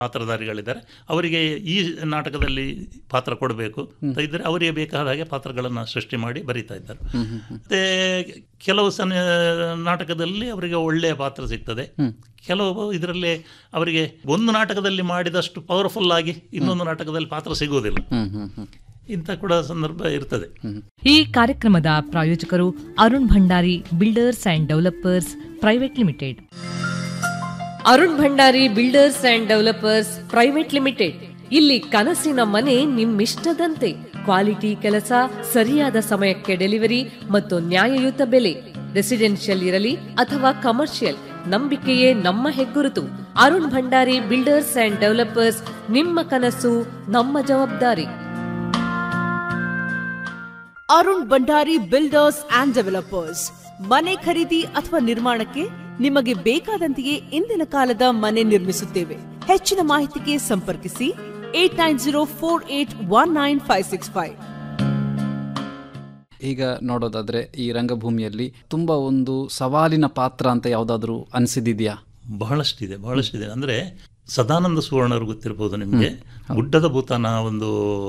ಪಾತ್ರಧಾರಿಗಳಿದ್ದಾರೆ ಅವರಿಗೆ ಈ ನಾಟಕದಲ್ಲಿ ಪಾತ್ರ ಕೊಡಬೇಕು ಅಂತ ಇದ್ದರೆ ಅವರಿಗೆ ಬೇಕಾದ ಹಾಗೆ ಪಾತ್ರಗಳನ್ನು ಸೃಷ್ಟಿ ಮಾಡಿ ಬರೀತಾ ಇದ್ದಾರೆ ಮತ್ತು ಕೆಲವು ಸನ ನಾಟಕದಲ್ಲಿ ಅವರಿಗೆ ಒಳ್ಳೆಯ ಪಾತ್ರ ಸಿಗ್ತದೆ ಕೆಲವು ಇದರಲ್ಲಿ ಅವರಿಗೆ ಒಂದು ನಾಟಕದಲ್ಲಿ ಮಾಡಿದಷ್ಟು ಪವರ್ಫುಲ್ ಆಗಿ ಇನ್ನೊಂದು ನಾಟಕದಲ್ಲಿ ಪಾತ್ರ ಸಿಗುವುದಿಲ್ಲ ಇಂಥ ಕೂಡ ಸಂದರ್ಭ ಇರ್ತದೆ ಈ ಕಾರ್ಯಕ್ರಮದ ಪ್ರಾಯೋಜಕರು Arun Bhandari builders and developers private limited Arun Bhandari builders and developers private limited ಇಲ್ಲಿ ಕನಸಿನ ಮನೆ ನಿಮ್ಮಿಷ್ಟದಂತೆ ಕ್ವಾಲಿಟಿ ಕೆಲಸ ಸರಿಯಾದ ಸಮಯಕ್ಕೆ ಡೆಲಿವರಿ ಮತ್ತು ನ್ಯಾಯಯುತ ಬೆಲೆ ರೆಸಿಡೆನ್ಷಿಯಲ್ ಇರಲಿ ಅಥವಾ ಕಮರ್ಷಿಯಲ್ ನಂಬಿಕೆಯೇ ನಮ್ಮ ಹೆಗ್ಗುರುತು Arun Bhandari builders and developers ನಿಮ್ಮ ಕನಸು ನಮ್ಮ ಜವಾಬ್ದಾರಿ Arun Bhandari builders and developers ಮನೆ ಖರೀದಿ ಅಥವಾ ನಿರ್ಮಾಣಕ್ಕೆ ನಿಮಗೆ ಬೇಕಾದಂತೆಯೇ ಇಂದಿನ ಕಾಲದ ಮನೆ ನಿರ್ಮಿಸುತ್ತೇವೆ ಹೆಚ್ಚಿನ ಮಾಹಿತಿಗೆ ಸಂಪರ್ಕಿಸಿ eight nine zero four eight one nine five six five ಈಗ ನೋಡೋದಾದ್ರೆ ಈ ರಂಗಭೂಮಿಯಲ್ಲಿ ತುಂಬಾ ಒಂದು ಸವಾಲಿನ ಪಾತ್ರ ಅಂತ ಯಾವ್ದಾದ್ರು ಅನ್ಸಿದ್ಯಾ ಬಹಳಷ್ಟಿದೆ ಬಹಳಷ್ಟಿದೆ ಅಂದರೆ ಸದಾನಂದ ಸುವರ್ಣರು ಗೊತ್ತಿರ್ಬೋದು ನಿಮಗೆ ಗುಡ್ಡದ ಭೂತಾನ ಒಂದು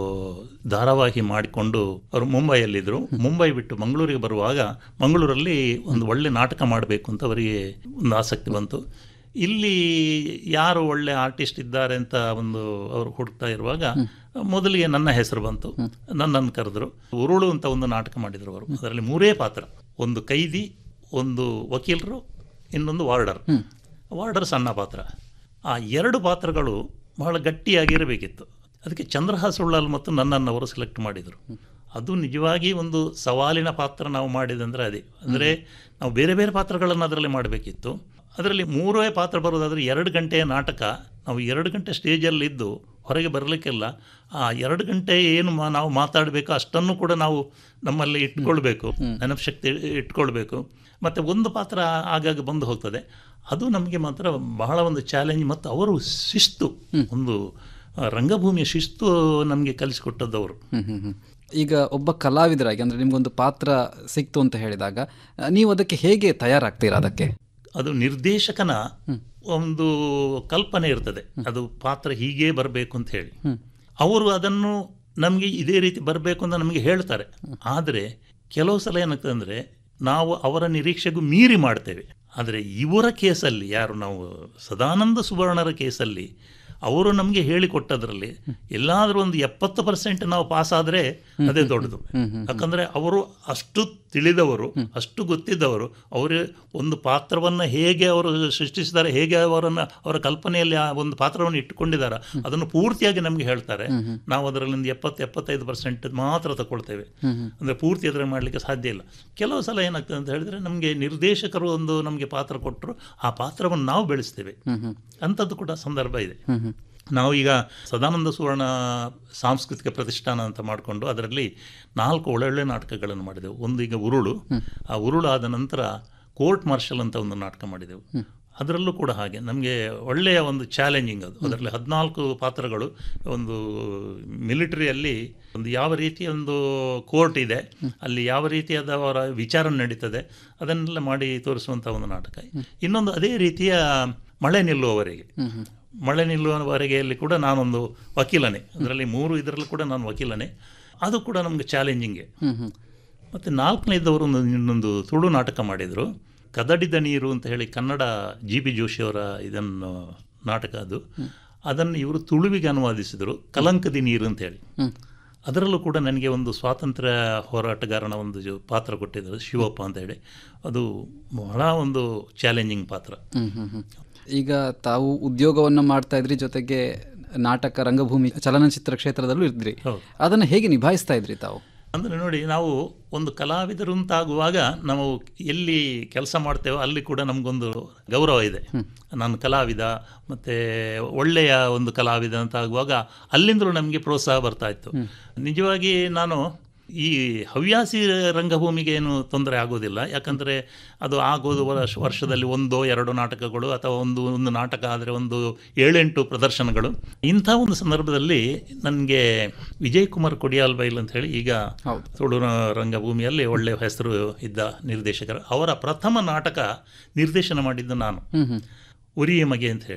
ಧಾರಾವಾಹಿ ಮಾಡಿಕೊಂಡು ಅವರು ಮುಂಬೈಯಲ್ಲಿದ್ದರು ಮುಂಬೈ ಬಿಟ್ಟು ಮಂಗಳೂರಿಗೆ ಬರುವಾಗ ಮಂಗಳೂರಲ್ಲಿ ಒಂದು ಒಳ್ಳೆ ನಾಟಕ ಮಾಡಬೇಕು ಅಂತ ಅವರಿಗೆ ಒಂದು ಆಸಕ್ತಿ ಬಂತು ಇಲ್ಲಿ ಯಾರು ಒಳ್ಳೆ ಆರ್ಟಿಸ್ಟ್ ಇದ್ದಾರೆ ಅಂತ ಒಂದು ಅವರು ಹುಡುಕ್ತಾ ಇರುವಾಗ ಮೊದಲಿಗೆ ನನ್ನ ಹೆಸರು ಬಂತು ನನ್ನನ್ನು ಕರೆದ್ರು ಉರುಳು ಅಂತ ಒಂದು ನಾಟಕ ಮಾಡಿದರು ಅವರು ಅದರಲ್ಲಿ ಮೂರೇ ಪಾತ್ರ ಒಂದು ಕೈದಿ ಒಂದು ವಕೀಲರು ಇನ್ನೊಂದು ವಾರ್ಡರ್ ವಾರ್ಡರ್ ಸಣ್ಣ ಪಾತ್ರ ಆ ಎರಡು ಪಾತ್ರಗಳು ಬಹಳ ಗಟ್ಟಿಯಾಗಿರಬೇಕಿತ್ತು ಅದಕ್ಕೆ ಚಂದ್ರಹಾಸ್ ಉಳ್ಳಾಲ್ ಮತ್ತು ನನ್ನನ್ನು ಅವರು ಸೆಲೆಕ್ಟ್ ಮಾಡಿದರು ಅದು ನಿಜವಾಗಿ ಒಂದು ಸವಾಲಿನ ಪಾತ್ರ ನಾವು ಮಾಡಿದಂದರೆ ಅದೇ ಅಂದರೆ ನಾವು ಬೇರೆ ಬೇರೆ ಪಾತ್ರಗಳನ್ನು ಅದರಲ್ಲಿ ಮಾಡಬೇಕಿತ್ತು ಅದರಲ್ಲಿ ಮೂರೇ ಪಾತ್ರ ಬರೋದಾದರೆ ಎರಡು ಗಂಟೆಯ ನಾಟಕ ನಾವು ಎರಡು ಗಂಟೆ ಸ್ಟೇಜಲ್ಲಿದ್ದು ಹೊರಗೆ ಬರಲಿಕ್ಕೆಲ್ಲ ಆ ಎರಡು ಗಂಟೆ ಏನು ಮಾ ನಾವು ಮಾತಾಡಬೇಕು ಅಷ್ಟನ್ನು ಕೂಡ ನಾವು ನಮ್ಮಲ್ಲಿ ಇಟ್ಕೊಳ್ಬೇಕು ನೆನಪು ಶಕ್ತಿ ಇಟ್ಕೊಳ್ಬೇಕು ಮತ್ತು ಒಂದು ಪಾತ್ರ ಆಗಾಗ ಬಂದು ಹೋಗ್ತದೆ ಅದು ನಮಗೆ ಮಾತ್ರ ಬಹಳ ಒಂದು ಚಾಲೆಂಜ್ ಮತ್ತು ಅವರು ಶಿಸ್ತು ಒಂದು ಆ, ರಂಗಭೂಮಿಯ ಶಿಸ್ತು ನಮಗೆ ಕಲಿಸಿಕೊಟ್ಟದ್ದವರು ಹ್ಮ್ ಹ್ಮ್ ಹ್ಮ್. ಈಗ ಒಬ್ಬ ಕಲಾವಿದರಾಗಿ ಅಂದ್ರೆ ನಿಮ್ಗೊಂದು ಪಾತ್ರ ಸಿಕ್ತು ಅಂತ ಹೇಳಿದಾಗ ಆ, ನೀವು ಅದಕ್ಕೆ ಹೇಗೆ ತಯಾರಾಗ್ತೀರಾ ಅದಕ್ಕೆ ಅದು ನಿರ್ದೇಶಕನ ಒಂದು ಕಲ್ಪನೆ ಇರ್ತದೆ ಅದು ಪಾತ್ರ ಹೀಗೇ ಬರಬೇಕು ಅಂತ ಹೇಳಿ ಅವರು ಅದನ್ನು ನಮಗೆ ಇದೇ ರೀತಿ ಬರಬೇಕು ಅಂತ ನಮಗೆ ಹೇಳ್ತಾರೆ ಆದರೆ ಕೆಲವು ಸಲ ಏನಾಗ್ತದೆ ಅಂದರೆ ನಾವು ಅವರ ನಿರೀಕ್ಷೆಗೂ ಮೀರಿ ಮಾಡ್ತೇವೆ ಆದರೆ ಇವರ ಕೇಸಲ್ಲಿ ಯಾರು ನಾವು ಸದಾನಂದ ಸುವರ್ಣರ ಕೇಸಲ್ಲಿ ಅವರು ನಮಗೆ ಹೇಳಿಕೊಟ್ಟದ್ರಲ್ಲಿ ಎಲ್ಲಾದರೂ ಒಂದು ಎಪ್ಪತ್ತು ಪರ್ಸೆಂಟ್ ನಾವು ಪಾಸ್ ಆದರೆ ಅದೇ ದೊಡ್ಡದು ಯಾಕಂದರೆ ಅವರು ಅಷ್ಟು ತಿಳಿದವರು ಅಷ್ಟು ಗೊತ್ತಿದ್ದವರು ಅವರು ಒಂದು ಪಾತ್ರವನ್ನು ಹೇಗೆ ಅವರು ಸೃಷ್ಟಿಸಿದ್ದಾರೆ ಹೇಗೆ ಅವರನ್ನು ಅವರ ಕಲ್ಪನೆಯಲ್ಲಿ ಆ ಒಂದು ಪಾತ್ರವನ್ನು ಇಟ್ಟುಕೊಂಡಿದ್ದಾರೆ ಅದನ್ನು ಪೂರ್ತಿಯಾಗಿ ನಮಗೆ ಹೇಳ್ತಾರೆ ನಾವು ಅದರಲ್ಲಿ ಒಂದು ಎಪ್ಪತ್ತು ಎಪ್ಪತ್ತೈದು ಪರ್ಸೆಂಟ್ ಮಾತ್ರ ತಗೊಳ್ತೇವೆ ಅಂದರೆ ಪೂರ್ತಿ ಅದರಲ್ಲಿ ಮಾಡಲಿಕ್ಕೆ ಸಾಧ್ಯ ಇಲ್ಲ ಕೆಲವು ಸಲ ಏನಾಗ್ತದೆ ಅಂತ ಹೇಳಿದ್ರೆ ನಮಗೆ ನಿರ್ದೇಶಕರು ಒಂದು ನಮಗೆ ಪಾತ್ರ ಕೊಟ್ಟರು ಆ ಪಾತ್ರವನ್ನು ನಾವು ಬೆಳೆಸ್ತೇವೆ ಅಂಥದ್ದು ಕೂಡ ಸಂದರ್ಭ ಇದೆ ನಾವು ಈಗ ಸದಾನಂದ ಸುವರ್ಣ ಸಾಂಸ್ಕೃತಿಕ ಪ್ರತಿಷ್ಠಾನ ಅಂತ ಮಾಡಿಕೊಂಡು ಅದರಲ್ಲಿ ನಾಲ್ಕು ಒಳ್ಳೊಳ್ಳೆ ನಾಟಕಗಳನ್ನು ಮಾಡಿದೆವು ಒಂದು ಈಗ ಉರುಳು ಆ ಉರುಳು ಆದ ನಂತರ ಕೋರ್ಟ್ ಮಾರ್ಷಲ್ ಅಂತ ಒಂದು ನಾಟಕ ಮಾಡಿದೆವು ಅದರಲ್ಲೂ ಕೂಡ ಹಾಗೆ ನಮಗೆ ಒಳ್ಳೆಯ ಒಂದು ಚಾಲೆಂಜಿಂಗ್ ಅದು ಅದರಲ್ಲಿ ಹದಿನಾಲ್ಕು ಪಾತ್ರಗಳು ಒಂದು ಮಿಲಿಟರಿಯಲ್ಲಿ ಒಂದು ಯಾವ ರೀತಿಯ ಒಂದು ಕೋರ್ಟ್ ಇದೆ ಅಲ್ಲಿ ಯಾವ ರೀತಿಯಾದ ಅವರ ವಿಚಾರ ನಡೀತದೆ ಅದನ್ನೆಲ್ಲ ಮಾಡಿ ತೋರಿಸುವಂಥ ಒಂದು ನಾಟಕ ಇನ್ನೊಂದು ಅದೇ ರೀತಿಯ ಮಳೆ ನಿಲ್ಲುವವರೆಗೆ ಮಳೆ ನಿಲ್ಲುವವರೆಗೆ ಅಲ್ಲಿ ಕೂಡ ನಾನೊಂದು ವಕೀಲನೇ ಅದರಲ್ಲಿ ಮೂರು ಇದರಲ್ಲಿ ಕೂಡ ನಾನು ವಕೀಲನೇ ಅದು ಕೂಡ ನಮಗೆ ಚಾಲೆಂಜಿಂಗೆ ಮತ್ತು ನಾಲ್ಕನೇದವರು ಒಂದು ಇನ್ನೊಂದು ತುಳು ನಾಟಕ ಮಾಡಿದರು ಕದಡಿದ ನೀರು ಅಂತ ಹೇಳಿ ಕನ್ನಡ ಜಿ ಬಿ ಜೋಶಿಯವರ ಇದನ್ನು ನಾಟಕ ಅದು ಅದನ್ನು ಇವರು ತುಳುವಿಗೆ ಅನುವಾದಿಸಿದರು ಕಲಂಕದಿ ನೀರು ಅಂತ ಹೇಳಿ ಅದರಲ್ಲೂ ಕೂಡ ನನಗೆ ಒಂದು ಸ್ವಾತಂತ್ರ್ಯ ಹೋರಾಟಗಾರನ ಒಂದು ಜೊ- ಪಾತ್ರ ಕೊಟ್ಟಿದ್ದರು ಶಿವಪ್ಪ ಅಂತ ಹೇಳಿ ಅದು ಬಹಳ ಒಂದು ಚಾಲೆಂಜಿಂಗ್ ಪಾತ್ರ ಹ್ಮ್ ಹ್ಮ್ ಹ್ಮ್. ಈಗ ತಾವು ಉದ್ಯೋಗವನ್ನು ಮಾಡ್ತಾ ಇದ್ರಿ ಜೊತೆಗೆ ನಾಟಕ ರಂಗಭೂಮಿ ಚಲನಚಿತ್ರ ಕ್ಷೇತ್ರದಲ್ಲೂ ಇದ್ರಿ ಹೌದು. ಅದನ್ನು ಹೇಗೆ ನಿಭಾಯಿಸ್ತಾ ಇದ್ರಿ ತಾವು ಅಂದರೆ ನೋಡಿ ನಾವು ಒಂದು ಕಲಾವಿದರು ಅಂತಾಗುವಾಗ ನಾವು ಎಲ್ಲಿ ಕೆಲಸ ಮಾಡ್ತೇವೋ ಅಲ್ಲಿ ಕೂಡ ನಮಗೊಂದು ಗೌರವ ಇದೆ ನಾನು ಕಲಾವಿದ ಮತ್ತು ಒಳ್ಳೆಯ ಒಂದು ಕಲಾವಿದ ಅಂತ ಆಗುವಾಗ ಅಲ್ಲಿಂದಲೂ ನಮಗೆ ಪ್ರೋತ್ಸಾಹ ಬರ್ತಾ ಇತ್ತು ನಿಜವಾಗಿ ನಾನು ಈ ಹವ್ಯಾಸಿ ರಂಗಭೂಮಿಗೆ ಏನು ತೊಂದರೆ ಆಗೋದಿಲ್ಲ ಯಾಕಂದರೆ ಅದು ಆಗೋದು ವರ್ಷ ವರ್ಷದಲ್ಲಿ ಒಂದೋ ಎರಡು ನಾಟಕಗಳು ಅಥವಾ ಒಂದು ಒಂದು ನಾಟಕ ಆದರೆ ಒಂದು ಏಳೆಂಟು ಪ್ರದರ್ಶನಗಳು ಇಂಥ ಒಂದು ಸಂದರ್ಭದಲ್ಲಿ ನನಗೆ ವಿಜಯ್ ಕುಮಾರ್ ಕೊಡಿಯಾಲ್ ಬೈಲ್ ಅಂತ ಹೇಳಿ ಈಗ ಹೌದು. ತುಳು ರಂಗಭೂಮಿಯಲ್ಲಿ ಒಳ್ಳೆಯ ಹೆಸರು ಇದ್ದ ನಿರ್ದೇಶಕರು ಅವರ ಪ್ರಥಮ ನಾಟಕ ನಿರ್ದೇಶನ ಮಾಡಿದ್ದು ನಾನು ಹ್ಮ್ ಹ್ಮ್ ಉರಿಯ ಮಗೆ ಅಂತ ಹೇಳಿ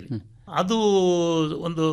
ಅದು ಒಂದು